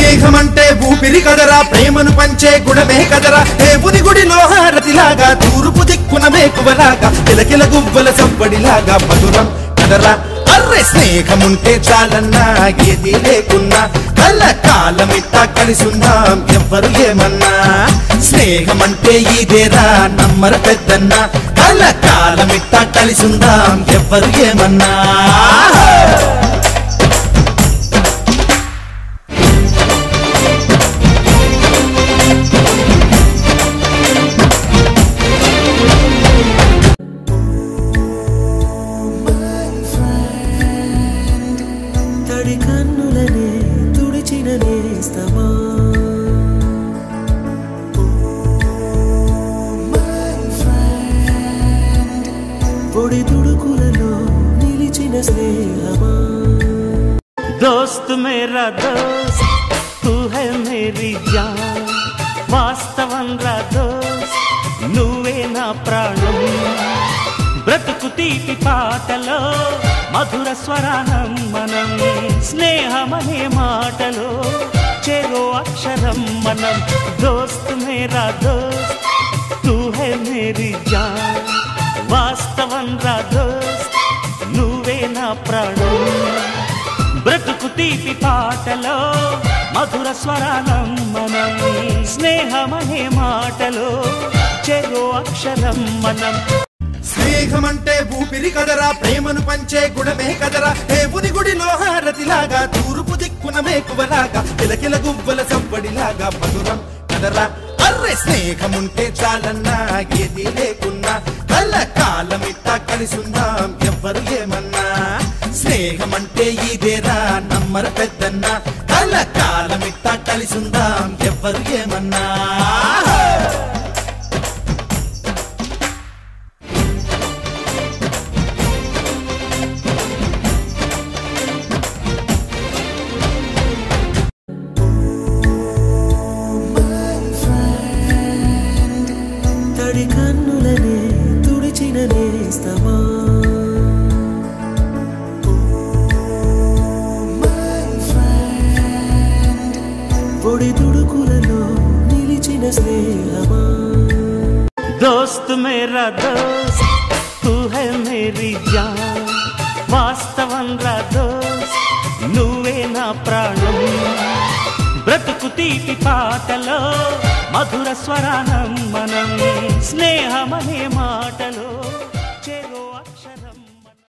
స్నేహమంటే ఊపిరి కదరా ప్రేమను పంచే గుణమే కదరా దేవుని గుడిలో హారతిలాగా తూర్పు దిక్కున మేకువలాగా కిలకిల గువ్వల చప్పడిలాగా మధురం కదరా అర్రె స్నేహముంటే చాలన్నా ఏది లేకున్నా కళ్ళ కాలమిట్ట కలిసుందాం ఎవ్వరు ఏమన్నా స్నేహమంటే ఇదేరా నమ్మర పెద్దన్న కళ్ళ కాలమిట్ట కలిసుందాం ఎవ్వరు ఏమన్నా తడి కన్నులనే తుడిచిన నేస్తమా పొడి తుడుకులలో నిలిచిన స్నేహమా दोस्त मेरा दोस्त तू है मेरी जान వాస్తవం రా దోస్త్ నువ్వే నా ప్రాణం బ్రతుకు తీపి పాటలో మధుర స్వరానం మనం స్నేహమనే మాటలో చెరో అక్షరం మనం దోస్త్ మేరా దోస్త్ తూ హై మేరీ జాన్ వాస్తవం రా దోస్త్ నువ్వే నా ప్రాణం బ్రతుకు తీపి పాటలో మధుర స్వరానం మనం స్నేహమనే మాటలో చెరో అక్షరం మనం స్నేహమంటే ఊపిరి కదరా ప్రేమను పంచే గుణమే కదరా దేవుని గుడిలో హారతిలాగా తూర్పు దిక్కున మేకువలాగా కిలకిల గువ్వల చప్పడిలాగా మధురం కదరా అర్రె స్నేహముంటే చాలన్నా ఏది లేకున్నా కళ్ళ కాలమిట్ట కలిసుందాం ఎవ్వరు ఏమన్నా స్నేహమంటే ఇదేరా నమ్మర పెద్దన్న కళ్ళ కాలమిట్ట కలిసుందాం ఎవ్వరు ఏమన్నా తడి కన్నులనే తుడిచిన నేస్తమా పొడి తుడుకులలో నిలిచిన స్నేహమా दोस्त मेरा दोस्त तू है मेरी जान వాస్తవం రా దోస్త్ నువ్వే నా ప్రాణం బ్రతుకు తీపి పాటలో మధుర స్వరానం మనం స్నేహమనే మాటలో